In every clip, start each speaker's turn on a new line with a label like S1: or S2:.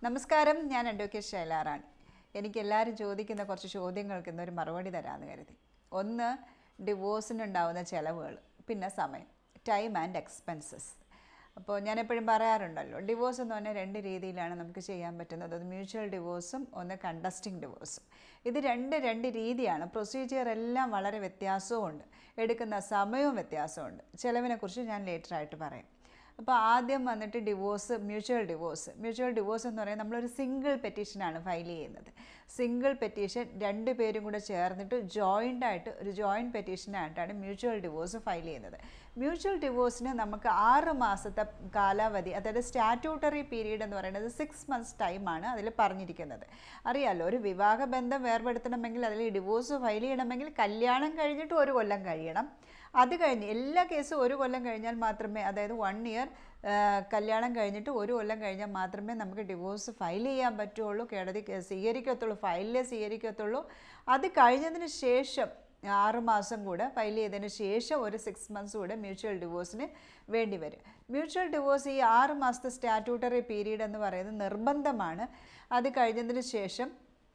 S1: നമസ്കാരം ഞാൻ അഡ്വക്കേറ്റ് ശൈലാറാണ് എനിക്ക് എല്ലാവരും ചോദിക്കുന്ന കുറച്ച് ചോദ്യങ്ങൾക്ക് ഇന്നൊരു മറുപടി തരാമെന്ന് കരുതി ഒന്ന് ഡിവോഴ്സിനുണ്ടാവുന്ന ചിലവുകൾ പിന്നെ സമയം ടൈം ആൻഡ് എക്സ്പെൻസസ് അപ്പോൾ ഞാൻ എപ്പോഴും പറയാറുണ്ടല്ലോ ഡിവോഴ്സ് എന്ന് പറഞ്ഞാൽ രണ്ട് രീതിയിലാണ് നമുക്ക് ചെയ്യാൻ പറ്റുന്നത് അത് മ്യൂച്വൽ ഡിവോഴ്സും ഒന്ന് കണ്ടസ്റ്റിംഗ് ഡിവോഴ്സും ഇത് രണ്ട് രണ്ട് രീതിയാണ് പ്രൊസീജിയർ എല്ലാം വളരെ വ്യത്യാസവും എടുക്കുന്ന സമയവും വ്യത്യാസമുണ്ട് ചിലവിനെക്കുറിച്ച് ഞാൻ ലേറ്ററായിട്ട് പറയാം അപ്പോൾ ആദ്യം വന്നിട്ട് divorce mutual divorce mutual divorce എന്ന് പറയുന്നത് നമ്മളൊരു സിംഗിൾ പെറ്റീഷനാണ് ഫയൽ ചെയ്യുന്നത് സിംഗിൾ പെറ്റീഷൻ രണ്ട് പേരും കൂടെ ചേർന്നിട്ട് ജോയിൻ്റ് ആയിട്ട് ഒരു ജോയിൻറ്റ് പെറ്റീഷനായിട്ടാണ് മ്യൂച്വൽ ഡിവോഴ്സ് ഫയൽ ചെയ്യുന്നത് മ്യൂച്വൽ ഡിവോഴ്സിന് നമുക്ക് ആറ് മാസത്തെ കാലാവധി അതായത് സ്റ്റാറ്റ്യൂട്ടറി പീരീഡ് എന്ന് പറയുന്നത് സിക്സ് മന്ത്സ് ടൈമാണ് അതിൽ പറഞ്ഞിരിക്കുന്നത് അറിയാമല്ലോ ഒരു വിവാഹ ബന്ധം വേർപെടുത്തണമെങ്കിൽ അതിൽ ഡിവോഴ്സ് ഫയൽ ചെയ്യണമെങ്കിൽ കല്യാണം കഴിഞ്ഞിട്ട് ഒരു കൊല്ലം കഴിയണം അത് കഴിഞ്ഞ് എല്ലാ കേസും ഒരു കൊല്ലം കഴിഞ്ഞാൽ മാത്രമേ അതായത് വൺ ഇയർ കല്യാണം കഴിഞ്ഞിട്ട് ഒരു കൊല്ലം കഴിഞ്ഞാൽ മാത്രമേ നമുക്ക് ഡിവോഴ്സ് ഫയൽ ചെയ്യാൻ പറ്റുള്ളൂ കേടതി സ്വീകരിക്കത്തുള്ളൂ ഫയലിലേ സ്വീകരിക്കത്തുള്ളൂ അത് കഴിഞ്ഞതിന് ശേഷം ആറ് മാസം കൂടെ ഫയൽ ചെയ്തതിന് ശേഷം ഒരു സിക്സ് മന്ത്സ് കൂടെ മ്യൂച്വൽ ഡിവോഴ്സിന് വേണ്ടി വരും മ്യൂച്വൽ ഡിവോഴ്സ് ഈ ആറ് മാസത്തെ സ്റ്റാറ്റ്യൂട്ടറി പീരീഡ് എന്ന് പറയുന്നത് നിർബന്ധമാണ് അത് കഴിഞ്ഞതിന് ശേഷം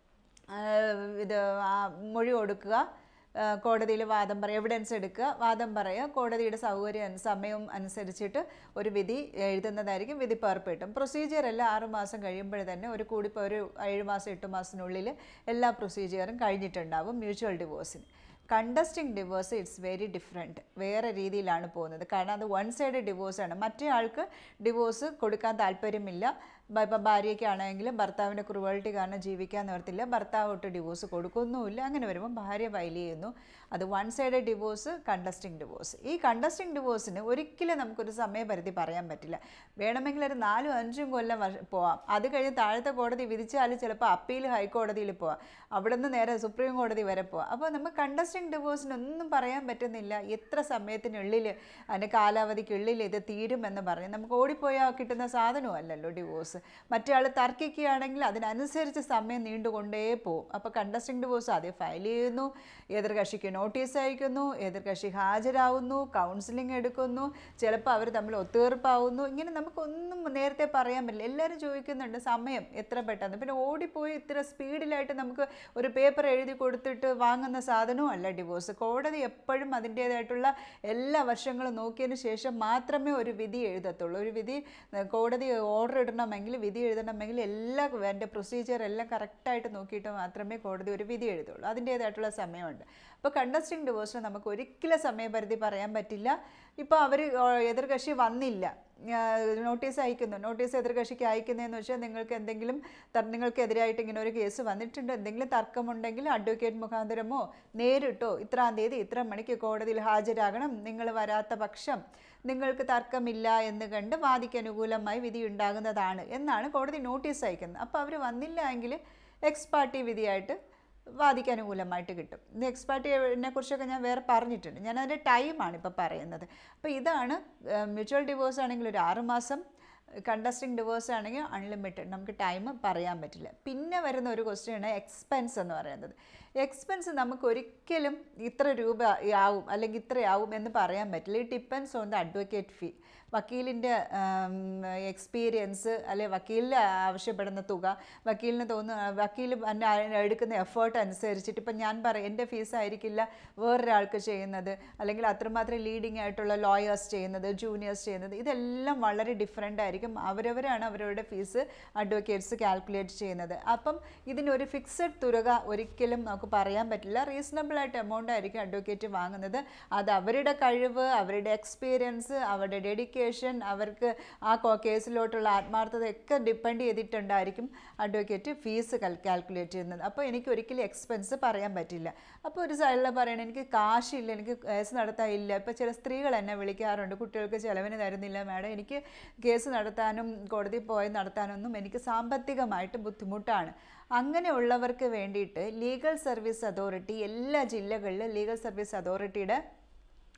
S1: ഇത് മൊഴി കൊടുക്കുക കോടതിയിൽ വാദം പറയുക എവിഡൻസ് എടുക്കുക വാദം പറയുക കോടതിയുടെ സൗകര്യം സമയം അനുസരിച്ചിട്ട് ഒരു വിധി എഴുതുന്നതായിരിക്കും വിധി പേർപ്പിട്ടും പ്രൊസീജിയർ എല്ലാം ആറ് മാസം കഴിയുമ്പോൾ തന്നെ ഒരു കൂടിപ്പോൾ ഒരു ഏഴ് മാസം എട്ട് മാസത്തിനുള്ളിൽ എല്ലാ പ്രൊസീജിയറും കഴിഞ്ഞിട്ടുണ്ടാവും മ്യൂച്വൽ ഡിവോഴ്സിന് contesting divorce it's very different വേറെ രീതിയിലാണ് പോകുന്നത് കാരണം അത് വൺ സൈഡ് ഡിവോഴ്സാണ് മറ്റേ ആൾക്ക് ഡിവോഴ്സ് കൊടുക്കാൻ താല്പര്യമില്ല ഇപ്പം ഭാര്യയ്ക്കാണെങ്കിലും ഭർത്താവിൻ്റെ ക്രുവൽറ്റി കാരണം ജീവിക്കാൻ നിവർത്തില്ല ഭർത്താവ് ഒട്ട് ഡിവോഴ്സ് കൊടുക്കുന്നുമില്ല അങ്ങനെ വരുമ്പോൾ ഭാര്യ ഫയൽ ചെയ്യുന്നു അത് one side divorce contesting divorce ഈ കണ്ടസ്റ്റിംഗ് ഡിവോഴ്സിന് ഒരിക്കലും നമുക്കൊരു സമയപരിധി പറയാൻ പറ്റില്ല വേണമെങ്കിൽ ഒരു നാലും അഞ്ചും കൊല്ലം പോവാം അത് കഴിഞ്ഞ് താഴത്തെ കോടതി വിധിച്ചാൽ ചിലപ്പോൾ അപ്പീൽ ഹൈക്കോടതിയിൽ പോവാം അവിടെ നിന്ന് നേരെ സുപ്രീം കോടതി വരെ പോവാം അപ്പോൾ നമുക്ക് കണ്ടസ്റ്റിംഗ് ഡിവോഴ്സിനൊന്നും പറയാൻ പറ്റുന്നില്ല എത്ര സമയത്തിനുള്ളിൽ അതിൻ്റെ കാലാവധിക്കുള്ളിൽ ഇത് തീരുമെന്ന് പറഞ്ഞ് നമുക്ക് ഓടിപ്പോയാൽ കിട്ടുന്ന സാധനവും അല്ലല്ലോ ഡിവോഴ്സ് മറ്റേ ആൾ തർക്കിക്കുകയാണെങ്കിൽ അതിനനുസരിച്ച് സമയം നീണ്ടുകൊണ്ടേ പോകും അപ്പോൾ കണ്ടസ്റ്റിംഗ് ഡിവോഴ്സ് ആദ്യം ഫയൽ ചെയ്യുന്നു എതിർകക്ഷിക്ക് നോട്ടീസ് അയക്കുന്നു എതിർകക്ഷി ഹാജരാകുന്നു കൗൺസിലിംഗ് എടുക്കുന്നു ചിലപ്പോൾ അവർ തമ്മിൽ ഒത്തുതീർപ്പാവുന്നു ഇങ്ങനെ നമുക്കൊന്നും നേരത്തെ പറയാൻ പറ്റില്ല എല്ലാവരും ചോദിക്കുന്നുണ്ട് സമയം എത്ര പെട്ടെന്ന് പിന്നെ ഓടിപ്പോയി ഇത്ര സ്പീഡിലായിട്ട് നമുക്ക് ഒരു പേപ്പർ എഴുതി കൊടുത്തിട്ട് വാങ്ങുന്ന സാധനവും അല്ല ഡിവോഴ്സ് കോടതി എപ്പോഴും അതിൻ്റേതായിട്ടുള്ള എല്ലാ വർഷങ്ങളും നോക്കിയതിന് ശേഷം മാത്രമേ ഒരു വിധി എഴുതത്തുള്ളൂ ഒരു വിധി കോടതി ഓർഡർ ഇടണമെങ്കിൽ വിധി എഴുതണമെങ്കിൽ എല്ലാ എൻ്റെ പ്രൊസീജിയർ എല്ലാം കറക്റ്റായിട്ട് നോക്കിയിട്ട് മാത്രമേ കോടതി ഒരു വിധി എഴുതുള്ളൂ അതിൻ്റേതായിട്ടുള്ള സമയമുണ്ട് അപ്പോൾ കണ്ടസ്റ്റിംഗ് ഡിവോഴ്സിന് നമുക്ക് ഒരിക്കലും സമയപരിധി പറയാൻ പറ്റില്ല ഇപ്പോൾ അവർ എതിർകക്ഷി വന്നില്ല നോട്ടീസ് അയക്കുന്നു നോട്ടീസ് എതിർകക്ഷിക്ക് അയക്കുന്നതെന്ന് വെച്ചാൽ നിങ്ങൾക്ക് എന്തെങ്കിലും നിങ്ങൾക്കെതിരായിട്ട് ഇങ്ങനെ ഒരു കേസ് വന്നിട്ടുണ്ട് എന്തെങ്കിലും തർക്കമുണ്ടെങ്കിൽ അഡ്വക്കേറ്റ് മുഖാന്തരമോ നേരിട്ടോ ഇത്രാം തീയതി ഇത്ര മണിക്ക് കോടതിയിൽ ഹാജരാകണം നിങ്ങൾ വരാത്ത പക്ഷം നിങ്ങൾക്ക് തർക്കമില്ല എന്ന് കണ്ട് വാദിക്ക് അനുകൂലമായി വിധി ഉണ്ടാകുന്നതാണ് എന്നാണ് കോടതി നോട്ടീസ് അയക്കുന്നത് അപ്പോൾ അവർ വന്നില്ല എങ്കിൽ എക്സ് പാർട്ടി വിധിയായിട്ട് വാദിക്ക് അനുകൂലമായിട്ട് കിട്ടും ഇത് എക്സ്പാർട്ടിനെ കുറിച്ചൊക്കെ ഞാൻ വേറെ പറഞ്ഞിട്ടുണ്ട് ഞാൻ അതിൻ്റെ ടൈമാണ് ഇപ്പോൾ പറയുന്നത് അപ്പോൾ ഇതാണ് മ്യൂച്വൽ ഡിവോഴ്സ് ആണെങ്കിൽ ഒരു ആറുമാസം കണ്ടസ്റ്റിംഗ് ഡിവോഴ്സ് ആണെങ്കിൽ അൺലിമിറ്റഡ് നമുക്ക് ടൈം പറയാൻ പറ്റില്ല പിന്നെ വരുന്ന ഒരു ക്വസ്റ്റ്യനാണ് എക്സ്പെൻസ് എന്ന് പറയുന്നത് എക്സ്പെൻസ് നമുക്ക് ഒരിക്കലും ഇത്ര രൂപ ആവും അല്ലെങ്കിൽ ഇത്രയാവും എന്ന് പറയാൻ പറ്റില്ല it depends on the advocate fee വക്കീലിൻ്റെ എക്സ്പീരിയൻസ് അല്ലെ വക്കീലിന് ആവശ്യപ്പെടുന്ന തുക വക്കീലിന് തോന്നുന്ന വക്കീൽ എടുക്കുന്ന എഫേർട്ട് അനുസരിച്ചിട്ട് ഇപ്പം ഞാൻ പറയും എൻ്റെ ഫീസ് ആയിരിക്കില്ല വേറൊരാൾക്ക് ചെയ്യുന്നത് അല്ലെങ്കിൽ അത്രമാത്രം ലീഡിങ് ആയിട്ടുള്ള ലോയേഴ്സ് ചെയ്യുന്നത് ജൂനിയേഴ്സ് ചെയ്യുന്നത് ഇതെല്ലാം വളരെ ഡിഫറെൻ്റ് ആയിരിക്കും അവരവരാണ് അവരവരുടെ ഫീസ് അഡ്വക്കേറ്റ്സ് കാൽക്കുലേറ്റ് ചെയ്യുന്നത് അപ്പം ഇതിനൊരു ഫിക്സഡ് തുക ഒരിക്കലും നമുക്ക് പറയാൻ പറ്റില്ല റീസണബിൾ ആയിട്ട് എമൗണ്ട് ആയിരിക്കും അഡ്വക്കേറ്റ് വാങ്ങുന്നത് അത് അവരുടെ കഴിവ് അവരുടെ എക്സ്പീരിയൻസ് അവരുടെ ഡെഡിക്കേഷൻ അവർക്ക് ആ കേസിലോട്ടുള്ള ആത്മാർത്ഥതയൊക്കെ ഡിപ്പെൻഡ് ചെയ്തിട്ടുണ്ടായിരിക്കും അഡ്വക്കേറ്റ് ഫീസ് കാൽക്കുലേറ്റ് ചെയ്യുന്നത് അപ്പോൾ എനിക്ക് ഒരിക്കലും എക്സ്പെൻസ് പറയാൻ പറ്റില്ല അപ്പോൾ ഒരു സൈഡിൽ പറയണം എനിക്ക് കാശില്ല എനിക്ക് കേസ് നടത്താൻ ഇല്ല ഇപ്പോൾ ചില സ്ത്രീകൾ എന്നെ വിളിക്കാറുണ്ട് കുട്ടികൾക്ക് ചിലവിന് തരുന്നില്ല മാഡം എനിക്ക് കേസ് നടത്താനും കോടതി പോയി നടത്താനൊന്നും എനിക്ക് സാമ്പത്തികമായിട്ട് ബുദ്ധിമുട്ടാണ് അങ്ങനെയുള്ളവർക്ക് വേണ്ടിയിട്ട് ലീഗൽ സർവീസ് അതോറിറ്റി എല്ലാ ജില്ലകളിലും ലീഗൽ സർവീസ് അതോറിറ്റിയുടെ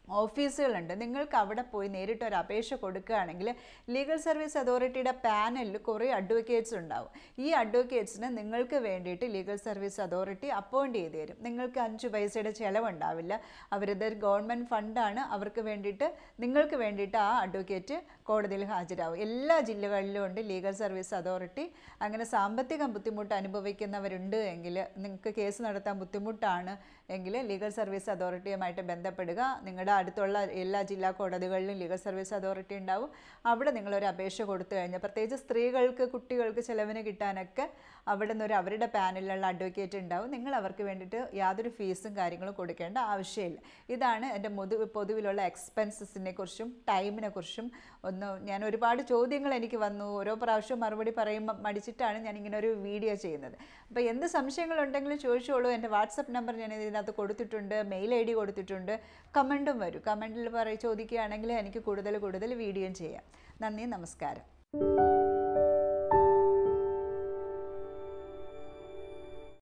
S1: ഓഫീസുകളുണ്ട് നിങ്ങൾക്ക് അവിടെ പോയി നേരിട്ട് ഒരു അപേക്ഷ കൊടുക്കുകയാണെങ്കിൽ ലീഗൽ സർവീസ് അതോറിറ്റിയുടെ പാനലിൽ കുറേ അഡ്വക്കേറ്റ്സ് ഉണ്ടാവും ഈ അഡ്വക്കേറ്റ്സിന് നിങ്ങൾക്ക് വേണ്ടിയിട്ട് ലീഗൽ സർവീസ് അതോറിറ്റി അപ്പോയിൻറ്റ് ചെയ്ത് തരും നിങ്ങൾക്ക് അഞ്ച് പൈസയുടെ ചിലവുണ്ടാവില്ല അവരിത് ഗവൺമെൻറ് ഫണ്ടാണ് അവർക്ക് വേണ്ടിയിട്ട് നിങ്ങൾക്ക് വേണ്ടിയിട്ട് ആ അഡ്വക്കേറ്റ് കോടതിയിൽ ഹാജരാകും എല്ലാ ജില്ലകളിലും ഉണ്ട് ലീഗൽ സർവീസ് അതോറിറ്റി അങ്ങനെ സാമ്പത്തിക ബുദ്ധിമുട്ട് അനുഭവിക്കുന്നവരുണ്ട് എങ്കിൽ നിങ്ങൾക്ക് കേസ് നടത്താൻ ബുദ്ധിമുട്ടാണ് എങ്കിൽ ലീഗൽ സർവീസ് അതോറിറ്റിയുമായിട്ട് ബന്ധപ്പെടുക നിങ്ങളുടെ അടുത്തുള്ള എല്ലാ ജില്ലാ കോടതികളിലും ലീഗൽ സർവീസ് അതോറിറ്റി ഉണ്ടാവും അവിടെ നിങ്ങളൊരു അപേക്ഷ കൊടുത്തു കഴിഞ്ഞാൽ പ്രത്യേകിച്ച് സ്ത്രീകൾക്ക് കുട്ടികൾക്ക് ചിലവിന് കിട്ടാനൊക്കെ അവിടെ നിന്ന് ഒരു അവരുടെ പാനലിലുള്ള അഡ്വക്കേറ്റ് ഉണ്ടാവും നിങ്ങൾ അവർക്ക് വേണ്ടിയിട്ട് യാതൊരു ഫീസും കാര്യങ്ങളും കൊടുക്കേണ്ട ആവശ്യമില്ല ഇതാണ് എൻ്റെ പൊതു പൊതുവിലുള്ള എക്സ്പെൻസസിനെ കുറിച്ചും ടൈമിനെ കുറിച്ചും ഒന്ന് ഞാൻ ഒരുപാട് ചോദ്യങ്ങൾ എനിക്ക് വന്നു ഓരോ പ്രാവശ്യം മറുപടി പറയുമ്പോൾ മടിച്ചിട്ടാണ് ഞാൻ ഇങ്ങനെ ഒരു വീഡിയോ ചെയ്യുന്നത് അപ്പോൾ എന്ത് സംശയങ്ങളുണ്ടെങ്കിലും ചോദിച്ചോളൂ എൻ്റെ വാട്സപ്പ് നമ്പർ ഞാൻ ഇതിനകത്ത് കൊടുത്തിട്ടുണ്ട് മെയിൽ ഐ ഡി കൊടുത്തിട്ടുണ്ട് കമൻറ്റും വരും കമൻറ്റിൽ പറയും ചോദിക്കുകയാണെങ്കിൽ എനിക്ക് കൂടുതൽ കൂടുതൽ വീഡിയോയും ചെയ്യാം നന്ദി നമസ്കാരം